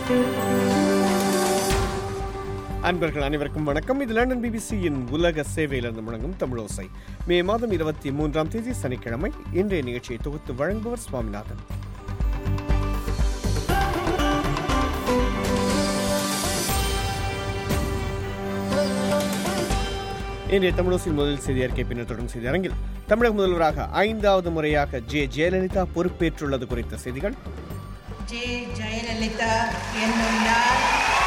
அன்பர்கள் அனைவருக்கும் வணக்கம் இது லண்டன் பிபிசியின் உலக சேவையிலிருந்து முழங்கும் தமிழோசை மே மாதம் இருபத்தி மூன்றாம் தேதி சனிக்கிழமை இன்றைய நிகழ்ச்சியை தொகுத்து வழங்குவர் சுவாமிநாதன் இன்றைய தமிழோசின் முதல் செய்தி அறிக்கை பின்னர் தொடரும் செய்தி அரங்கில் தமிழக முதல்வராக ஐந்தாவது முறையாக ஜே ஜெயலலிதா பொறுப்பேற்றுள்ளது குறித்த செய்திகள் ஜே ஜெயலலிதா என்னும் நான்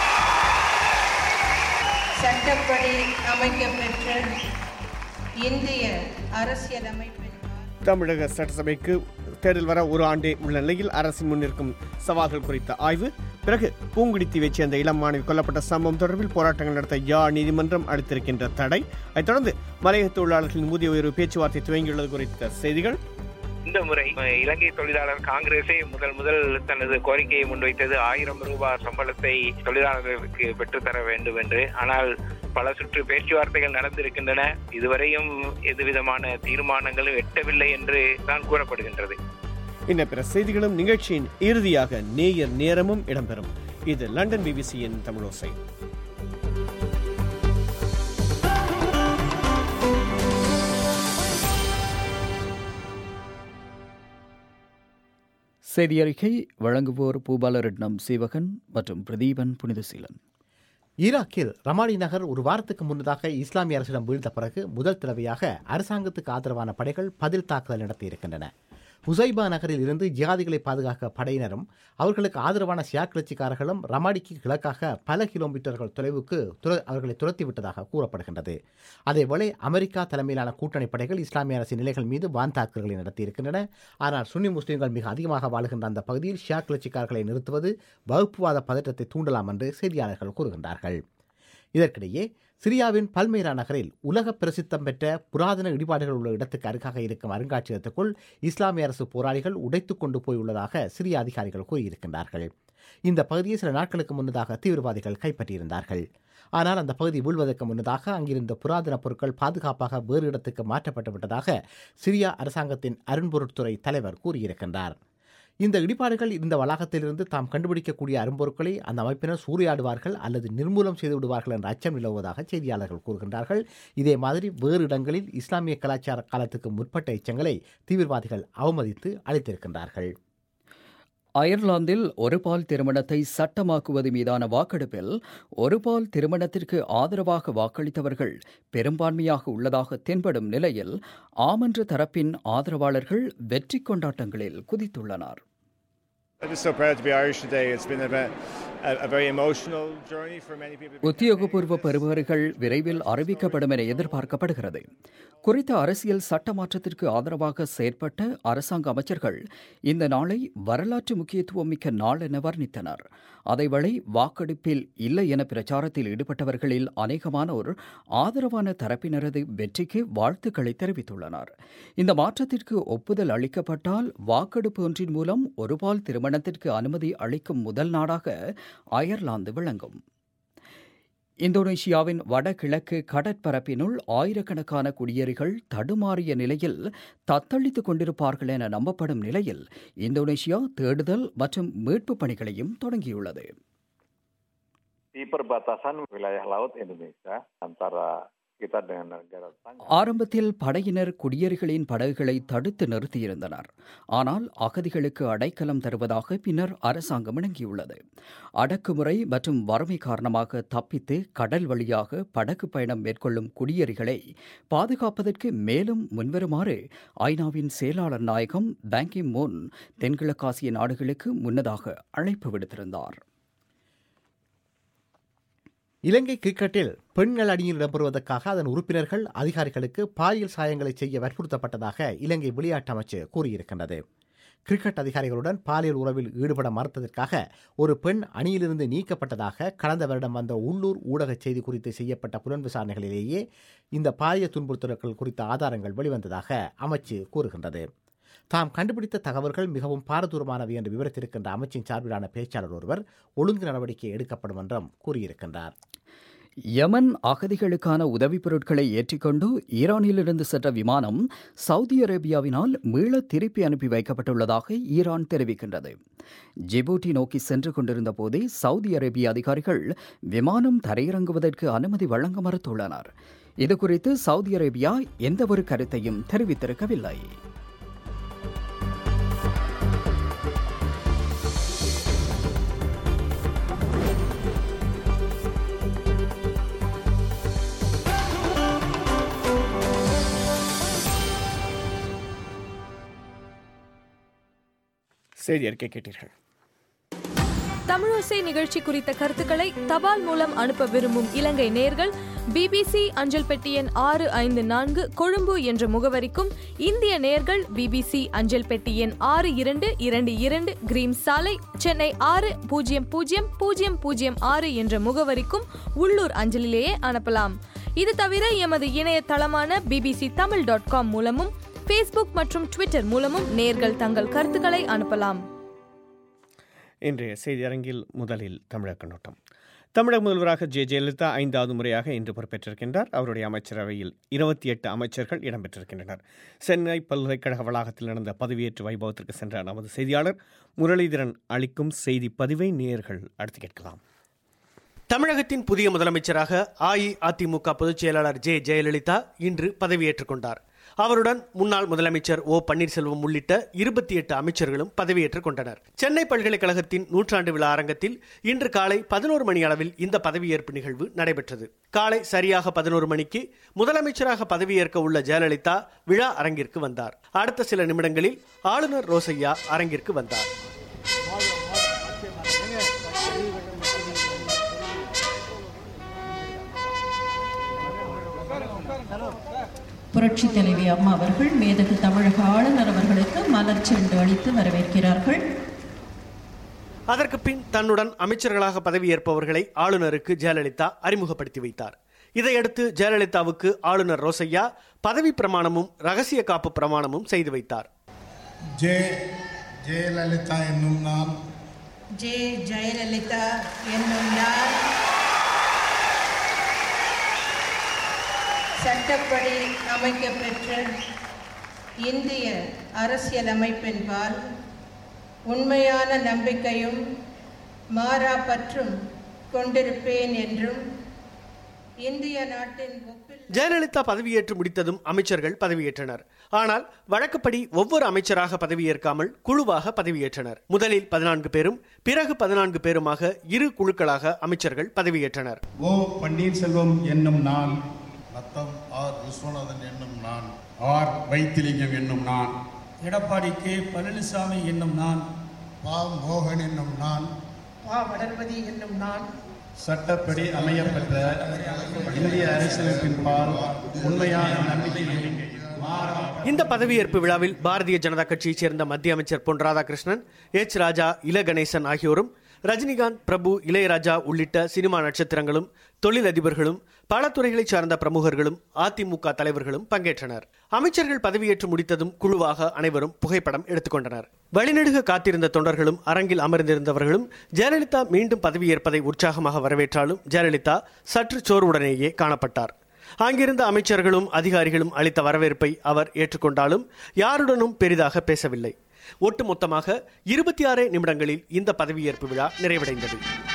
சட்டப்படி அமைக்கப்பெற்ற இந்திய அரசியலமைப்பின் தமிழக சட்டசபைக்கு தேர்தல் வர ஒரு ஆண்டே உள்ள நிலையில் அரசின் முன்னிற்கும் சவால்கள் குறித்த ஆய்வு பிறகு பூங்குடித்தீவைச் சேர்ந்த இளம் மாணவி கொல்லப்பட்ட சம்பவம் தொடர்பில் போராட்டங்கள் நடத்த யாழ் நீதிமன்றம் அளித்திருக்கின்ற தடை அதைத் தொடர்ந்து மலையக தொழிலாளர்களின் ஊதிய உயர்வு பேச்சுவார்த்தை துவங்கியுள்ளது குறித்த செய்திகள் இந்த முறை அஹ், இலங்கை தொழிலாளர் காங்கிரஸே முதல் முதல் தனது கோரிக்கையை முன்வைத்தது ஆயிரம் ரூபாய் சம்பளத்தை தொழிலாளர்களுக்கு பெற்றுத்தர வேண்டும் என்று ஆனால் பல சுற்று பேச்சுவார்த்தைகள் நடந்திருக்கின்றன இதுவரையும் எதுவிதமான தீர்மானங்களும் எட்டவில்லை என்று தான் கூறப்படுகின்றது இன்ன பிற செய்திகளும் நிகழ்ச்சியின் இறுதியாக நேயர் நேரமும் இடம்பெறும் இது லண்டன் பிபிசியின் தமிழோசை செய்தி அறிக்கை வழங்குவோர் பூபாலரட்னம் சீவகன் மற்றும் பிரதீபன் புனிதசீலன் ஈராக்கில் ரமாடி நகர் ஒரு வாரத்துக்கு முன்னதாக இஸ்லாமிய அரசிடம் வீழ்ந்த பிறகு முதல் தடவையாக அரசாங்கத்துக்கு ஆதரவான படைகள் பதில் தாக்குதல் நடத்தியிருக்கின்றன உசைபா நகரில் இருந்து ஜியாதிகளை பாதுகாக்க படையினரும் அவர்களுக்கு ஆதரவான சியா கிளர்ச்சிக்காரர்களும் ரமாடிக்கு கிழக்காக பல கிலோமீட்டர்கள் தொலைவுக்கு துர- அவர்களை துரத்தி விட்டதாக கூறப்படுகின்றது அதேபோல அமெரிக்கா தலைமையிலான கூட்டணி படைகள் இஸ்லாமிய அரசின் நிலைகள் மீது வான் தாக்குதல்களை நடத்தியிருக்கின்றன ஆனால் சுன்னி முஸ்லிம்கள் மிக அதிகமாக வாழுகின்ற அந்த பகுதியில் ஷியா கிளர்ச்சிக்காரர்களை நிறுத்துவது வகுப்புவாத பதற்றத்தை தூண்டலாம் என்று செய்தியாளர்கள் கூறுகின்றார்கள் இதற்கிடையே சிரியாவின் பல்மேரா நகரில் உலக பிரசித்தம் பெற்ற புராதன இடிபாடுகள் உள்ள இடத்துக்கு அருகாக இருக்கும் அருங்காட்சியகத்துக்குள் இஸ்லாமிய அரசு போராளிகள் உடைத்துக் கொண்டு போயுள்ளதாக சிரிய அதிகாரிகள் கூறியிருக்கின்றார்கள் இந்த பகுதியை சில நாட்களுக்கு முன்னதாக தீவிரவாதிகள் கைப்பற்றியிருந்தார்கள் ஆனால் அந்த பகுதி வீழ்வதற்கு முன்னதாக அங்கிருந்த புராதன பொருட்கள் பாதுகாப்பாக வேறு இடத்துக்கு மாற்றப்பட்டு விட்டதாக சிரியா அரசாங்கத்தின் அருண்பொருட்துறை தலைவர் கூறியிருக்கின்றார் இந்த இடிபாடுகள் இந்த வளாகத்திலிருந்து தாம் கண்டுபிடிக்கக்கூடிய அரும்பொருட்களை அந்த அமைப்பினர் சூறையாடுவார்கள் அல்லது நிர்மூலம் செய்து விடுவார்கள் என்ற அச்சம் நிலவுவதாக செய்தியாளர்கள் கூறுகின்றார்கள் இதே மாதிரி வேறு இடங்களில் இஸ்லாமிய கலாச்சார காலத்துக்கு முற்பட்ட எச்சங்களை தீவிரவாதிகள் அவமதித்து அளித்திருக்கின்றார்கள் அயர்லாந்தில் ஒருபால் திருமணத்தை சட்டமாக்குவது மீதான வாக்கெடுப்பில் ஒருபால் திருமணத்திற்கு ஆதரவாக வாக்களித்தவர்கள் பெரும்பான்மையாக உள்ளதாக தென்படும் நிலையில் ஆமன்ற தரப்பின் ஆதரவாளர்கள் வெற்றி கொண்டாட்டங்களில் குதித்துள்ளனர் I'm just so proud to be Irish today. It's been a, ve- a, a very emotional journey for many people. உத்தியோகபூர்வ பெறுபவர்கள் விரைவில் அறிவிக்கப்படும் என எதிர்பார்க்கப்படுகிறது குறித்த அரசியல் சட்ட மாற்றத்திற்கு ஆதரவாக செயற்பட்ட அரசாங்க அமைச்சர்கள் இந்த நாளை வரலாற்று முக்கியத்துவம் மிக்க நாள் என வர்ணித்தனர் அதேவேளை வாக்கெடுப்பில் இல்லை என பிரச்சாரத்தில் ஈடுபட்டவர்களில் அநேகமானோர் ஆதரவான தரப்பினரது வெற்றிக்கு வாழ்த்துக்களை தெரிவித்துள்ளனர் இந்த மாற்றத்திற்கு ஒப்புதல் அளிக்கப்பட்டால் வாக்கெடுப்பு ஒன்றின் மூலம் ஒருபால் திருமணத்திற்கு அனுமதி அளிக்கும் முதல் நாடாக அயர்லாந்து விளங்கும் இந்தோனேஷியாவின் வடகிழக்கு கடற்பரப்பினுள் ஆயிரக்கணக்கான குடியேறிகள் தடுமாறிய நிலையில் தத்தளித்துக் கொண்டிருப்பார்கள் என நம்பப்படும் நிலையில் இந்தோனேஷியா தேடுதல் மற்றும் மீட்புப் பணிகளையும் தொடங்கியுள்ளது di perbatasan wilayah laut Indonesia antara kita dengan negara tetangga. ஆரம்பத்தில் படையினர் குடியேறிகளின் படகுகளை தடுத்து நிறுத்தியிருந்தனர் ஆனால் அகதிகளுக்கு அடைக்கலம் தருவதாக பின்னர் அரசாங்கம் இணங்கியுள்ளது அடக்குமுறை மற்றும் வறுமை காரணமாக தப்பித்து கடல் வழியாக படகு பயணம் மேற்கொள்ளும் குடியேறிகளை பாதுகாப்பதற்கு மேலும் முன்வருமாறு ஐநாவின் செயலாளர் நாயகம் பேங்கி மூன் தென்கிழக்காசிய நாடுகளுக்கு முன்னதாக அழைப்பு விடுத்திருந்தார் இலங்கை கிரிக்கெட்டில் பெண்கள் அணியில் இடம்பெறுவதற்காக அதன் உறுப்பினர்கள் அதிகாரிகளுக்கு பாலியல் சாயங்களை செய்ய வற்புறுத்தப்பட்டதாக இலங்கை விளையாட்டு அமைச்சு கூறியிருக்கின்றது கிரிக்கெட் அதிகாரிகளுடன் பாலியல் உறவில் ஈடுபட மறுத்ததற்காக ஒரு பெண் அணியிலிருந்து நீக்கப்பட்டதாக கடந்த வருடம் வந்த உள்ளூர் ஊடக செய்தி குறித்து செய்யப்பட்ட புலன் விசாரணைகளிலேயே இந்த பாலியல் துன்புறுத்தல்கள் குறித்த ஆதாரங்கள் வெளிவந்ததாக அமைச்சு கூறுகின்றது தாம் கண்டுபிடித்த தகவல்கள் மிகவும் பாரதூரமானவை என்று விவரித்திருக்கின்ற அமைச்சின் சார்பிலான பேச்சாளர் ஒருவர் ஒழுங்கு நடவடிக்கை எடுக்கப்படும் என்றும் கூறியிருக்கின்றார் யமன் அகதிகளுக்கான உதவிப் பொருட்களை ஏற்றிக்கொண்டு ஈரானிலிருந்து சென்ற விமானம் சவுதி அரேபியாவினால் மீள திருப்பி அனுப்பி வைக்கப்பட்டுள்ளதாக ஈரான் தெரிவிக்கின்றது ஜிபூட்டி நோக்கி சென்று கொண்டிருந்த போதே சவுதி அரேபிய அதிகாரிகள் விமானம் தரையிறங்குவதற்கு அனுமதி வழங்க மறுத்துள்ளனர் இதுகுறித்து சவுதி அரேபியா எந்தவொரு கருத்தையும் தெரிவித்திருக்கவில்லை செய்தி அறிக்கை கேட்டீர்கள் தமிழோசை நிகழ்ச்சி குறித்த கருத்துக்களை தபால் மூலம் அனுப்ப விரும்பும் இலங்கை நேர்கள் பிபிசி அஞ்சல் பெட்டி எண் ஆறு ஐந்து நான்கு கொழும்பு என்ற முகவரிக்கும் இந்திய நேர்கள் பிபிசி அஞ்சல் பெட்டி எண் ஆறு இரண்டு இரண்டு இரண்டு கிரீம் சாலை சென்னை ஆறு பூஜ்ஜியம் பூஜ்ஜியம் பூஜ்ஜியம் பூஜ்ஜியம் ஆறு என்ற முகவரிக்கும் உள்ளூர் அஞ்சலிலேயே அனுப்பலாம் இது தவிர எமது இணையதளமான பிபிசி தமிழ் டாட் காம் மூலமும் ஃபேஸ்புக் மற்றும் ட்விட்டர் மூலமும் நேர்கள் தங்கள் கருத்துக்களை அனுப்பலாம் இன்றைய செய்தி அரங்கில் முதலில் தமிழக கண்ணோட்டம் தமிழக முதல்வராக ஜெ ஜெயலலிதா ஐந்தாவது முறையாக இன்று பொறுப்பேற்றிருக்கின்றார் அவருடைய அமைச்சரவையில் இருபத்தி எட்டு அமைச்சர்கள் இடம்பெற்றிருக்கின்றனர் சென்னை பல்கலைக்கழக வளாகத்தில் நடந்த பதவியேற்று வைபவத்திற்கு சென்ற நமது செய்தியாளர் முரளிதரன் அளிக்கும் செய்தி பதிவை நேயர்கள் அடுத்து கேட்கலாம் தமிழகத்தின் புதிய முதலமைச்சராக அஇஅதிமுக பொதுச் செயலாளர் ஜெ ஜெயலலிதா இன்று பதவியேற்றுக் கொண்டார் அவருடன் முன்னாள் முதலமைச்சர் ஓ பன்னீர்செல்வம் உள்ளிட்ட இருபத்தி எட்டு அமைச்சர்களும் பதவியேற்றுக் கொண்டனர் சென்னை பல்கலைக்கழகத்தின் நூற்றாண்டு விழா அரங்கத்தில் இன்று காலை பதினோரு மணி அளவில் இந்த பதவியேற்பு நிகழ்வு நடைபெற்றது காலை சரியாக பதினோரு மணிக்கு முதலமைச்சராக பதவியேற்க உள்ள ஜெயலலிதா விழா அரங்கிற்கு வந்தார் அடுத்த சில நிமிடங்களில் ஆளுநர் ரோசையா அரங்கிற்கு வந்தார் புரட்சி தலைவி அம்மா அவர்கள் மேதகு தமிழக ஆளுநர் அவர்களுக்கு மலர் செண்டு அளித்து வரவேற்கிறார்கள் அதற்கு பின் தன்னுடன் அமைச்சர்களாக பதவியேற்பவர்களை ஆளுநருக்கு ஜெயலலிதா அறிமுகப்படுத்தி வைத்தார் இதையடுத்து ஜெயலலிதாவுக்கு ஆளுநர் ரோசையா பதவி பிரமாணமும் ரகசிய காப்பு பிரமாணமும் செய்து வைத்தார் ஜே ஜெயலலிதா என்னும் நான் ஜே ஜெயலலிதா என்னும் நான் சட்டப்படி அமைக்கப்பெற்ற இந்திய அரசியலமைப்பின்பால் உண்மையான நம்பிக்கையும் மாறா பற்றும் கொண்டிருப்பேன் என்றும் இந்திய நாட்டின் ஒப்பில் ஜெயலலிதா பதவியேற்று முடித்ததும் அமைச்சர்கள் பதவியேற்றனர் ஆனால் வழக்கப்படி ஒவ்வொரு அமைச்சராக பதவியேற்காமல் குழுவாக பதவியேற்றனர் முதலில் பதினான்கு பேரும் பிறகு பதினான்கு பேருமாக இரு குழுக்களாக அமைச்சர்கள் பதவியேற்றனர் ஓ பன்னீர்செல்வம் என்னும் நான் நத்தம் ஆர் விஸ்வநாதன் என்னும் நான் ஆர் வைத்திலிங்கம் என்னும் நான் எடப்பாடி கே பழனிசாமி என்னும் நான் பா மோகன் என்னும் நான் பா வளர்மதி என்னும் நான் சட்டப்படி அமையப்பெற்ற இந்திய அரசியலமைப்பின் பால் உண்மையான நம்பிக்கையும் மாறா இந்த பதவியேற்பு விழாவில் பாரதிய ஜனதா கட்சியைச் சேர்ந்த மத்திய அமைச்சர் பொன் ராதாகிருஷ்ணன் எச் ராஜா இல கணேசன் ஆகியோரும் ரஜினிகாந்த் பிரபு இளையராஜா உள்ளிட்ட சினிமா நட்சத்திரங்களும் தொழிலதிபர்களும் பல துறைகளைச் சார்ந்த பிரமுகர்களும் அதிமுக தலைவர்களும் பங்கேற்றனர் அமைச்சர்கள் பதவியேற்று முடித்ததும் குழுவாக அனைவரும் புகைப்படம் எடுத்துக்கொண்டனர் வழிநெடுக காத்திருந்த தொண்டர்களும் அரங்கில் அமர்ந்திருந்தவர்களும் ஜெயலலிதா மீண்டும் பதவியேற்பதை உற்சாகமாக வரவேற்றாலும் ஜெயலலிதா சற்று சோர்வுடனேயே காணப்பட்டார் அங்கிருந்த அமைச்சர்களும் அதிகாரிகளும் அளித்த வரவேற்பை அவர் ஏற்றுக்கொண்டாலும் யாருடனும் பெரிதாக பேசவில்லை ஒட்டுமொத்தமாக இருபத்தி ஆறு நிமிடங்களில் இந்த பதவியேற்பு விழா நிறைவடைந்தது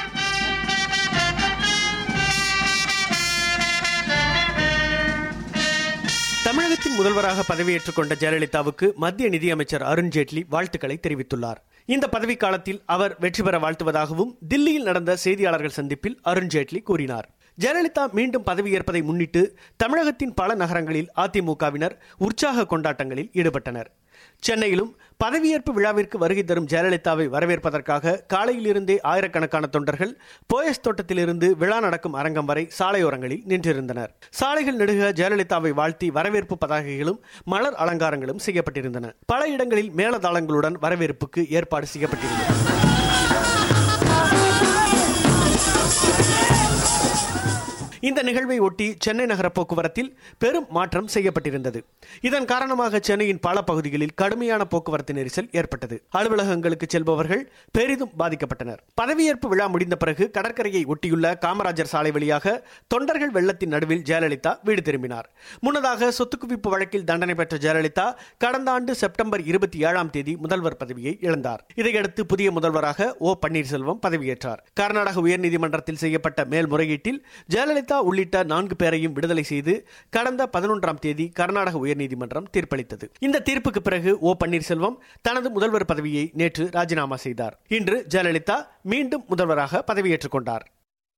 தமிழகத்தின் முதல்வராக பதவியேற்றுக் கொண்ட ஜெயலலிதாவுக்கு மத்திய நிதியமைச்சர் அருண்ஜேட்லி வாழ்த்துக்களை தெரிவித்துள்ளார் இந்த பதவிக்காலத்தில் அவர் வெற்றி பெற வாழ்த்துவதாகவும் தில்லியில் நடந்த செய்தியாளர்கள் சந்திப்பில் அருண்ஜேட்லி கூறினார் ஜெயலலிதா மீண்டும் பதவியேற்பதை முன்னிட்டு தமிழகத்தின் பல நகரங்களில் அதிமுகவினர் உற்சாக கொண்டாட்டங்களில் ஈடுபட்டனர் சென்னையிலும் பதவியேற்பு விழாவிற்கு வருகை தரும் ஜெயலலிதாவை வரவேற்பதற்காக காலையிலிருந்தே ஆயிரக்கணக்கான தொண்டர்கள் போயஸ் தோட்டத்திலிருந்து விழா நடக்கும் அரங்கம் வரை சாலையோரங்களில் நின்றிருந்தனர் சாலைகள் நெடுக ஜெயலலிதாவை வாழ்த்தி வரவேற்பு பதாகைகளும் மலர் அலங்காரங்களும் செய்யப்பட்டிருந்தன பல இடங்களில் மேலதாளங்களுடன் வரவேற்புக்கு ஏற்பாடு செய்யப்பட்டிருந்தது இந்த நிகழ்வை ஒட்டி சென்னை நகர போக்குவரத்தில் பெரும் மாற்றம் செய்யப்பட்டிருந்தது இதன் காரணமாக சென்னையின் பல பகுதிகளில் கடுமையான போக்குவரத்து நெரிசல் ஏற்பட்டது அலுவலகங்களுக்கு செல்பவர்கள் பெரிதும் பாதிக்கப்பட்டனர் பதவியேற்பு விழா முடிந்த பிறகு கடற்கரையை ஒட்டியுள்ள காமராஜர் சாலை வழியாக தொண்டர்கள் வெள்ளத்தின் நடுவில் ஜெயலலிதா வீடு திரும்பினார் முன்னதாக சொத்து குவிப்பு வழக்கில் தண்டனை பெற்ற ஜெயலலிதா கடந்த ஆண்டு செப்டம்பர் இருபத்தி ஏழாம் தேதி முதல்வர் பதவியை இழந்தார் இதையடுத்து புதிய முதல்வராக ஓ பன்னீர்செல்வம் பதவியேற்றார் கர்நாடக உயர்நீதிமன்றத்தில் செய்யப்பட்ட மேல்முறையீட்டில் ஜெயலலிதா உள்ளிட்ட நான்கு பேரையும் விடுதலை செய்து கடந்த பதினொன்றாம் தேதி கர்நாடக உயர்நீதிமன்றம் தீர்ப்பளித்தது இந்த தீர்ப்புக்கு பிறகு ஓ பன்னீர்செல்வம் தனது முதல்வர் பதவியை நேற்று ராஜினாமா செய்தார் இன்று ஜெயலலிதா மீண்டும் முதல்வராக பதவியேற்றுக் கொண்டார்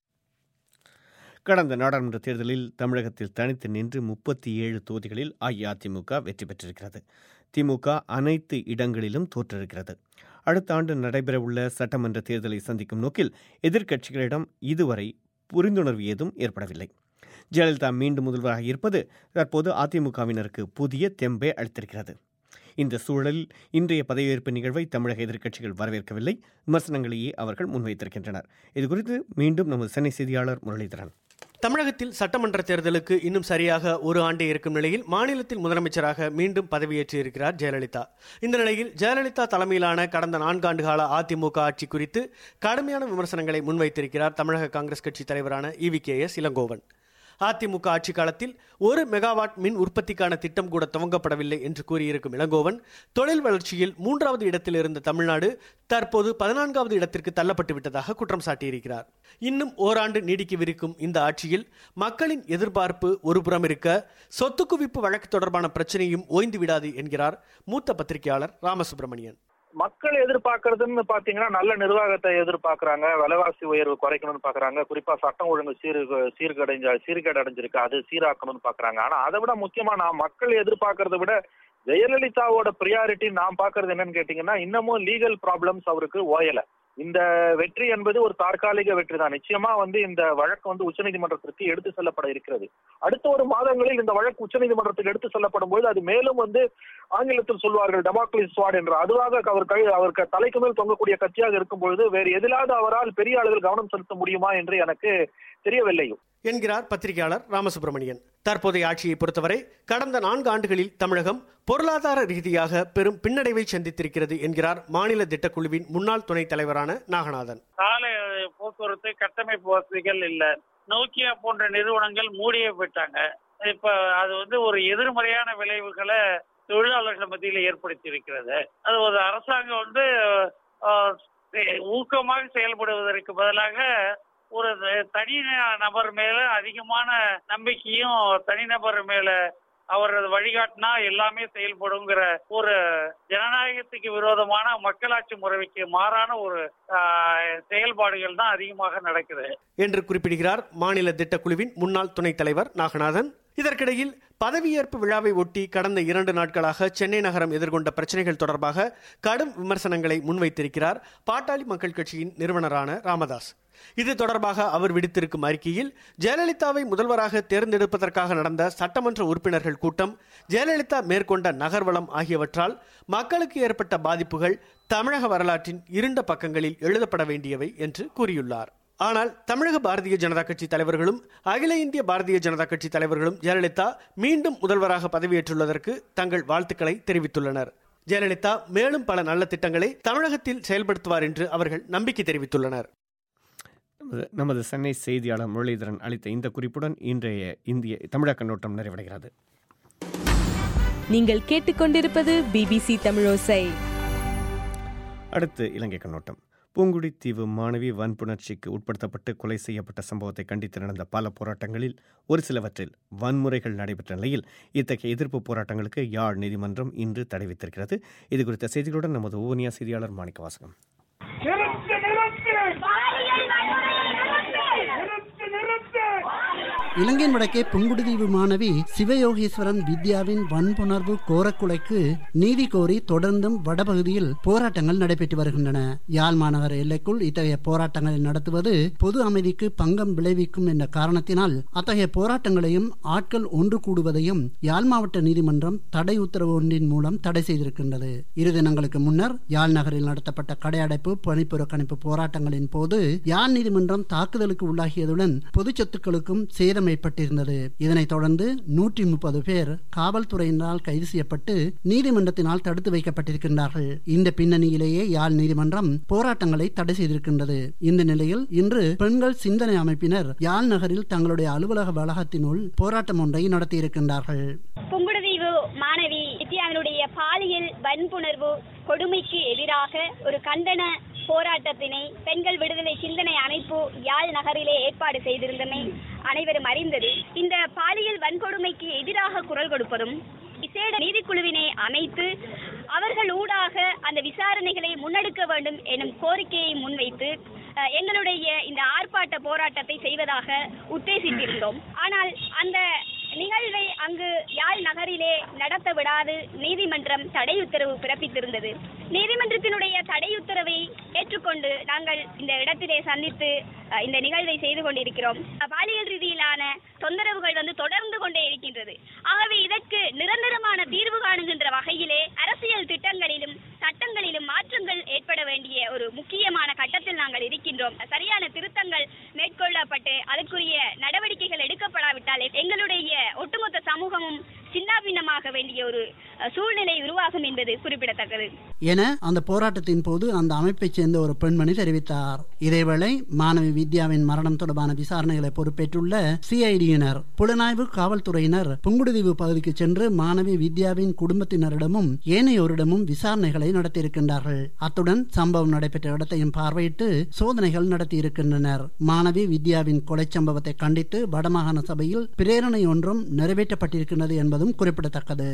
கடந்த நாடாளுமன்ற தேர்தலில் தமிழகத்தில் தனித்து நின்று முப்பத்தி ஏழு தொகுதிகளில் அஇஅதிமுக வெற்றி பெற்றிருக்கிறது திமுக அனைத்து இடங்களிலும் தோற்றிருக்கிறது அடுத்த ஆண்டு நடைபெறவுள்ள சட்டமன்ற தேர்தலை சந்திக்கும் நோக்கில் எதிர்க்கட்சிகளிடம் இதுவரை புரிந்துணர்வு ஏதும் ஏற்படவில்லை ஜெயலலிதா மீண்டும் முதல்வராக இருப்பது தற்போது அதிமுகவினருக்கு புதிய தெம்பை அளித்திருக்கிறது இந்த சூழலில் இன்றைய பதவியேற்பு நிகழ்வை தமிழக எதிர்க்கட்சிகள் வரவேற்கவில்லை விமர்சனங்களையே அவர்கள் முன்வைத்திருக்கின்றனர் இதுகுறித்து மீண்டும் நமது சென்னை செய்தியாளர் முரளிதரன் தமிழகத்தில் சட்டமன்ற தேர்தலுக்கு இன்னும் சரியாக ஒரு ஆண்டே இருக்கும் நிலையில் மாநிலத்தில் முதலமைச்சராக மீண்டும் பதவியேற்றிருக்கிறார் ஜெயலலிதா இந்த நிலையில் ஜெயலலிதா தலைமையிலான கடந்த நான்காண்டு கால அதிமுக ஆட்சி குறித்து கடுமையான விமர்சனங்களை முன்வைத்திருக்கிறார் தமிழக காங்கிரஸ் கட்சி தலைவரான இவி கே எஸ் இளங்கோவன் அதிமுக ஆட்சி காலத்தில் ஒரு மெகாவாட் மின் உற்பத்திக்கான திட்டம் கூட துவங்கப்படவில்லை என்று கூறியிருக்கும் இளங்கோவன் தொழில் வளர்ச்சியில் மூன்றாவது இடத்தில் இருந்த தமிழ்நாடு தற்போது பதினான்காவது இடத்திற்கு தள்ளப்பட்டு விட்டதாக குற்றம் சாட்டியிருக்கிறார் இன்னும் ஓராண்டு நீடிக்கவிருக்கும் இந்த ஆட்சியில் மக்களின் எதிர்பார்ப்பு ஒருபுறம் இருக்க சொத்து குவிப்பு வழக்கு தொடர்பான பிரச்சனையும் ஓய்ந்து விடாது என்கிறார் மூத்த பத்திரிகையாளர் ராமசுப்பிரமணியன் மக்கள் எதிர்பார்க்கறதுன்னு பாத்தீங்கன்னா நல்ல நிர்வாகத்தை எதிர்பார்க்கறாங்க விலைவாசி உயர்வு குறைக்கணும்னு பாக்குறாங்க குறிப்பா சட்டம் ஒழுங்கு சீர் சீர்கடைஞ்ச சீர்கேடு அடைஞ்சிருக்கு அது சீராக்கணும்னு பாக்குறாங்க ஆனா அதை விட முக்கியமா நான் மக்கள் எதிர்பார்க்கறத விட ஜெயலலிதாவோட ப்ரியாரிட்டி நான் பாக்குறது என்னன்னு கேட்டீங்கன்னா இன்னமும் லீகல் ப்ராப்ளம்ஸ் அவருக்கு ஓயல இந்த வெற்றி என்பது ஒரு தற்காலிக வெற்றி தான் நிச்சயமா வந்து இந்த வழக்கு வந்து உச்சநீதிமன்றத்திற்கு எடுத்து செல்லப்பட இருக்கிறது அடுத்த ஒரு மாதங்களில் இந்த வழக்கு உச்சநீதிமன்றத்துக்கு எடுத்து செல்லப்படும் போது அது மேலும் வந்து ஆங்கிலத்தில் சொல்வார்கள் டெமோக்ரஸி ஸ்வாட் என்று அதுவாக அவர் கை அவர் க- தலைக்கு மேல் தொங்கக்கூடிய கட்சியாக இருக்கும் பொழுது வேறு எதிலாவது அவரால் பெரிய அளவில் கவனம் செலுத்த முடியுமா என்று எனக்கு தெரியவில்லை என்கிறார் பத்திரிகையாளர் ராமசுப்பிரமணியன் தற்போதைய ஆட்சியை பொறுத்தவரை கடந்த நான்கு ஆண்டுகளில் தமிழகம் பொருளாதார ரீதியாக பெரும் பின்னடைவை சந்தித்திருக்கிறது என்கிறார் மாநில திட்டக்குழுவின் முன்னாள் துணைத் தலைவரான நாகநாதன் சாலை போக்குவரத்து கட்டமைப்பு வசதிகள் இல்ல நோக்கியா போன்ற நிறுவனங்கள் மூடியே போயிட்டாங்க இப்ப அது வந்து ஒரு எதிர்மறையான விளைவுகளை தொழிலாளர்கள் மத்தியில் ஏற்படுத்தி இருக்கிறது அது ஒரு அரசாங்கம் வந்து ஆஹ், ஊக்கமாக செயல்படுவதற்கு பதிலாக ஒரு தனி நபர் மேல அதிகமான நம்பிக்கையும் தனிநபர் மேல அவர் வழிகாட்டினா எல்லாமே செயல்படுங்கிற ஒரு ஜனநாயகத்துக்கு விரோதமான மக்களாட்சி முறைக்கு மாறான ஒரு ஆஹ், செயல்பாடுகள் தான் அதிகமாக நடக்குது என்று குறிப்பிடுகிறார் மாநில திட்டக்குழுவின் முன்னாள் துணைத் தலைவர் நாகநாதன் இதற்கிடையில் பதவியேற்பு விழாவை ஒட்டி கடந்த இரண்டு நாட்களாக சென்னை நகரம் எதிர்கொண்ட பிரச்சனைகள் தொடர்பாக கடும் விமர்சனங்களை முன்வைத்திருக்கிறார் பாட்டாளி மக்கள் கட்சியின் நிறுவனரான ராமதாஸ் இது தொடர்பாக அவர் விடுத்திருக்கும் அறிக்கையில் ஜெயலலிதாவை முதல்வராக தேர்ந்தெடுப்பதற்காக நடந்த சட்டமன்ற உறுப்பினர்கள் கூட்டம் ஜெயலலிதா மேற்கொண்ட நகர்வலம் ஆகியவற்றால் மக்களுக்கு ஏற்பட்ட பாதிப்புகள் தமிழக வரலாற்றின் இருண்ட பக்கங்களில் எழுதப்பட வேண்டியவை என்று கூறியுள்ளார் ஆனால் தமிழக பாரதிய ஜனதா கட்சி தலைவர்களும் அகில இந்திய பாரதிய ஜனதா கட்சி தலைவர்களும் ஜெயலலிதா மீண்டும் முதல்வராக பதவியேற்றுள்ளதற்கு தங்கள் வாழ்த்துக்களை தெரிவித்துள்ளனர் ஜெயலலிதா மேலும் பல நல்ல திட்டங்களை தமிழகத்தில் செயல்படுத்துவார் என்று அவர்கள் நம்பிக்கை தெரிவித்துள்ளனர் நமது- நமது சென்னை செய்தியாளர் முரளிதரன் அளித்த இந்த குறிப்புடன் இன்றைய இந்திய தமிழக கண்ணோட்டம் நிறைவடைகிறது நீங்கள் கேட்டுக்கொண்டிருப்பது பிபிசி தமிழோசை அடுத்து இலங்கை கண்ணோட்டம் பூங்குடி தீவு மாணவி வன்புணர்ச்சிக்கு உட்படுத்தப்பட்டு கொலை செய்யப்பட்ட சம்பவத்தை கண்டித்து நடந்த பல போராட்டங்களில் ஒரு சிலவற்றில் வன்முறைகள் நடைபெற்ற நிலையில் இத்தகைய எதிர்ப்பு போராட்டங்களுக்கு யாழ் நீதிமன்றம் இன்று தடை வித்திருக்கிறது இது குறித்த செய்திகளுடன் நமது ஊனியா செய்தியாளர் மாணிக்க வாசகம் இலங்கையின் வடக்கே புங்குடுதீவு மாணவி சிவயோகீஸ்வரன் வித்யாவின் வன்புணர்வு கோரக்குலைக்கு நீதி கோரி தொடர்ந்தும் வடபகுதியில் போராட்டங்கள் நடைபெற்று வருகின்றன யாழ் மாநகர எல்லைக்குள் இத்தகைய போராட்டங்களை நடத்துவது பொது அமைதிக்கு பங்கம் விளைவிக்கும் என்ற காரணத்தினால் அத்தகைய போராட்டங்களையும் ஆட்கள் ஒன்று கூடுவதையும் யாழ் மாவட்ட நீதிமன்றம் தடை உத்தரவு ஒன்றின் மூலம் தடை செய்திருக்கின்றது இரு தினங்களுக்கு முன்னர் யாழ் நகரில் நடத்தப்பட்ட கடையடைப்பு பணிப்புறக்கணிப்பு போராட்டங்களின் போது யாழ் நீதிமன்றம் தாக்குதலுக்கு உள்ளாகியதுடன் பொது சொத்துக்களுக்கும் சேதம் ஏற்பட்டிருந்தது இதனைத் தொடர்ந்து நூற்றி முப்பது பேர் காவல்துறையினரால் கைது செய்யப்பட்டு நீதிமன்றத்தினால் தடுத்து வைக்கப்பட்டிருக்கின்றார்கள் இந்த பின்னணியிலேயே யாழ் நீதிமன்றம் போராட்டங்களை தடை செய்திருக்கின்றது இந்த நிலையில் இன்று பெண்கள் சிந்தனை அமைப்பினர் யாழ் நகரில் தங்களுடைய அலுவலக வளாகத்தினுள் போராட்டம் ஒன்றை நடத்தியிருக்கின்றார்கள் புங்குடுதீவு மாணவி வித்யாவினுடைய பாலியல் வன்புணர்வு கொடுமைக்கு எதிராக ஒரு கண்டன போராட்டத்தினை பெண்கள் விடுதலை சிந்தனை அமைப்பு யாழ் நகரிலே ஏற்பாடு செய்திருந்தமை அனைவரும் அறிந்தது இந்த பாலியல் வன்கொடுமைக்கு எதிராக குரல் கொடுப்பதும் விசேட நீதிக்குழுவினை அமைத்து அவர்கள் ஊடாக அந்த விசாரணைகளை முன்னெடுக்க வேண்டும் எனும் கோரிக்கையை முன்வைத்து அஹ், எங்களுடைய இந்த ஆர்ப்பாட்ட போராட்டத்தை செய்வதாக உத்தேசித்திருந்தோம் ஆனால் அந்த நிகழ்வை அங்கு யாழ் நகரிலே நடத்த விடாது நீதிமன்றம் தடை உத்தரவு பிறப்பித்திருந்தது நீதிமன்றத்தினுடைய தடை உத்தரவை ஏற்றுக்கொண்டு நாங்கள் இந்த இடத்திலே சந்தித்து அஹ், இந்த நிகழ்வை செய்து கொண்டிருக்கிறோம் பாலியல் ரீதியிலான தொந்தரவுகள் வந்து தொடர்ந்து கொண்டே இருக்கின்றது ஆகவே இதற்கு நிரந்தரமான தீர்வு காணுகின்ற வகையிலே அரசியல் திட்டங்களிலும் சட்டங்களிலும் மாற்றங்கள் ஏற்பட வேண்டிய ஒரு முக்கியமான கட்டத்தில் நாங்கள் இருக்கின்றோம் சரியான திருத்தங்கள் மேற்கொள்ளப்பட்டு அதற்குரிய நடவடிக்கைகள் எடுக்கப்படாவிட்டால் எங்களுடைய ஒட்டுமொத்த சமூகமும் சின்னாபின்னமாக வேண்டிய ஒரு அஹ், சூழ்நிலை உருவாகும் என்பது குறிப்பிடத்தக்கது என அந்த போராட்டத்தின் போது அந்த அமைப்பைச் சேர்ந்த ஒரு பெண்மணி தெரிவித்தார் இதேவேளை மாணவி வித்யாவின் மரணம் தொடர்பான விசாரணைகளை பொறுப்பேற்றுள்ள சிஐடியினர் புலனாய்வு காவல்துறையினர் புங்குடுதீவு பகுதிக்கு சென்று மாணவி வித்யாவின் குடும்பத்தினரிடமும் ஏனையோரிடமும் விசாரணைகளை நடத்தியிருக்கின்றார்கள் அத்துடன் சம்பவம் நடைபெற்ற இடத்தையும் பார்வையிட்டு சோதனைகள் நடத்தியிருக்கின்றனர் மாணவி வித்யாவின் கொலை சம்பவத்தை கண்டித்து வடமாகாண சபையில் பிரேரணை ஒன்றும் நிறைவேற்றப்பட்டிருக்கின்றது என்பதும் குறிப்பிடத்தக்கது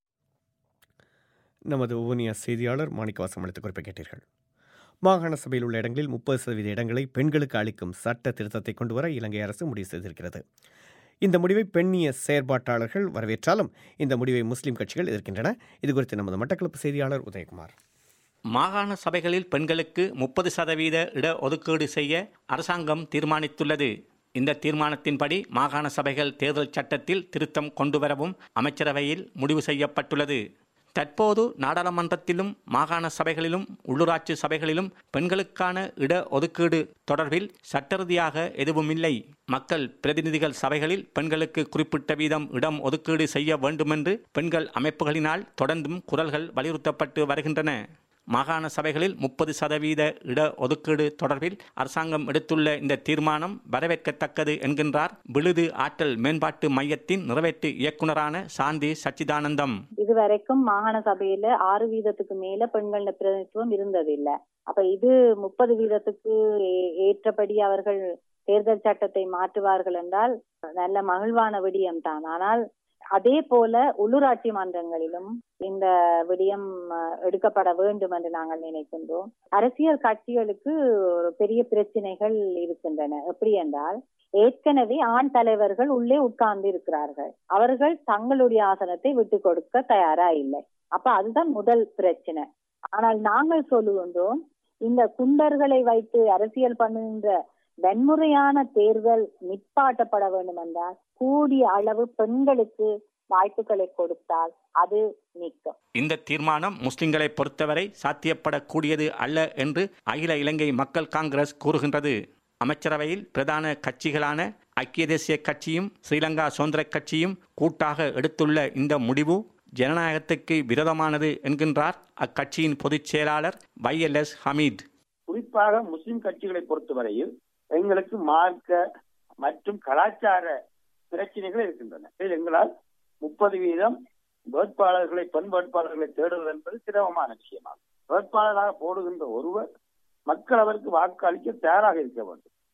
நமது ஊனியா செய்தியாளர் மாணிக்கவாசம் அளித்த குறிப்பை கேட்டீர்கள் மாகாண சபையில் உள்ள இடங்களில் முப்பது சதவீத இடங்களை பெண்களுக்கு அளிக்கும் சட்ட திருத்தத்தை கொண்டு வர இலங்கை அரசு முடிவு செய்திருக்கிறது இந்த முடிவை பெண்ணிய செயற்பாட்டாளர்கள் வரவேற்றாலும் இந்த முடிவை முஸ்லிம் கட்சிகள் எதிர்க்கின்றன இதுகுறித்து நமது மட்டக்களப்பு செய்தியாளர் உதயகுமார் மாகாண சபைகளில் பெண்களுக்கு முப்பது சதவீத இட ஒதுக்கீடு செய்ய அரசாங்கம் தீர்மானித்துள்ளது இந்த தீர்மானத்தின்படி மாகாண சபைகள் தேர்தல் சட்டத்தில் திருத்தம் கொண்டுவரவும் அமைச்சரவையில் முடிவு செய்யப்பட்டுள்ளது தற்போது நாடாளுமன்றத்திலும் மாகாண சபைகளிலும் உள்ளூராட்சி சபைகளிலும் பெண்களுக்கான இட ஒதுக்கீடு தொடர்பில் சட்டரீதியாக எதுவுமில்லை மக்கள் பிரதிநிதிகள் சபைகளில் பெண்களுக்கு குறிப்பிட்ட வீதம் இடம் ஒதுக்கீடு செய்ய வேண்டுமென்று பெண்கள் அமைப்புகளினால் தொடர்ந்தும் குரல்கள் வலியுறுத்தப்பட்டு வருகின்றன மாகாண சபைகளில் முப்பது சதவீத இட ஒதுக்கீடு தொடர்பில் அரசாங்கம் எடுத்துள்ள இந்த தீர்மானம் வரவேற்கத்தக்கது என்கின்றார் விழுது ஆற்றல் மேம்பாட்டு மையத்தின் நிறைவேற்று இயக்குனரான சாந்தி சச்சிதானந்தம் இதுவரைக்கும் மாகாண சபையில ஆறு வீதத்துக்கு மேல பெண்கள் பிரதிநிதித்துவம் இருந்தது இல்ல அப்ப இது முப்பது வீதத்துக்கு ஏ- ஏற்றபடி அவர்கள் தேர்தல் சட்டத்தை மாற்றுவார்கள் என்றால் நல்ல மகிழ்வான விடயம் தான் ஆனால் அதே போல உள்ளூராட்சி மன்றங்களிலும் இந்த விடயம் அஹ், எடுக்கப்பட வேண்டும் என்று நாங்கள் நினைக்கின்றோம் அரசியல் கட்சிகளுக்கு ஒரு பெரிய பிரச்சனைகள் இருக்கின்றன எப்படி என்றால் ஏற்கனவே ஆண் தலைவர்கள் உள்ளே உட்கார்ந்து இருக்கிறார்கள் அவர்கள் தங்களுடைய ஆசனத்தை விட்டு கொடுக்க தயாரா இல்லை அப்ப அதுதான் முதல் பிரச்சனை ஆனால் நாங்கள் சொல்லுகின்றோம் இந்த குண்டர்களை வைத்து அரசியல் பண்ணுகின்ற வன்முறையான தேர்தல் நிப்பாட்டப்பட வேண்டும் என்றால் கூடிய அளவு பெண்களுக்கு வாய்ப்புகளை கொடுத்தால் அது நிற்கும் இந்த தீர்மானம் முஸ்லிம்களை பொறுத்தவரை சாத்தியப்படக்கூடியது அல்ல என்று அகில இலங்கை மக்கள் காங்கிரஸ் கூறுகின்றது அமைச்சரவையில் பிரதான கட்சிகளான ஐக்கிய தேசிய கட்சியும் ஸ்ரீலங்கா சுதந்திர கட்சியும் கூட்டாக எடுத்துள்ள இந்த முடிவு ஜனநாயகத்துக்கு விரோதமானது என்கின்றார் அக்கட்சியின் பொதுச் செயலாளர் வைஎல்எஸ் ஹமீத் குறிப்பாக முஸ்லிம் கட்சிகளை பொறுத்தவரையில் எங்களுக்கு மார்க்க மற்றும் கலாச்சார பிரச்சனைகள் இருக்கின்றன இதில் எங்களால் முப்பது வீதம் வேட்பாளர்களை பெண் வேட்பாளர்களை தேடுவது என்பது சிரமமான விஷயமாகும் வேட்பாளராக போடுகின்ற ஒருவர் மக்கள் அவருக்கு வாக்கு அளிக்க தயாராக இருக்க வேண்டும்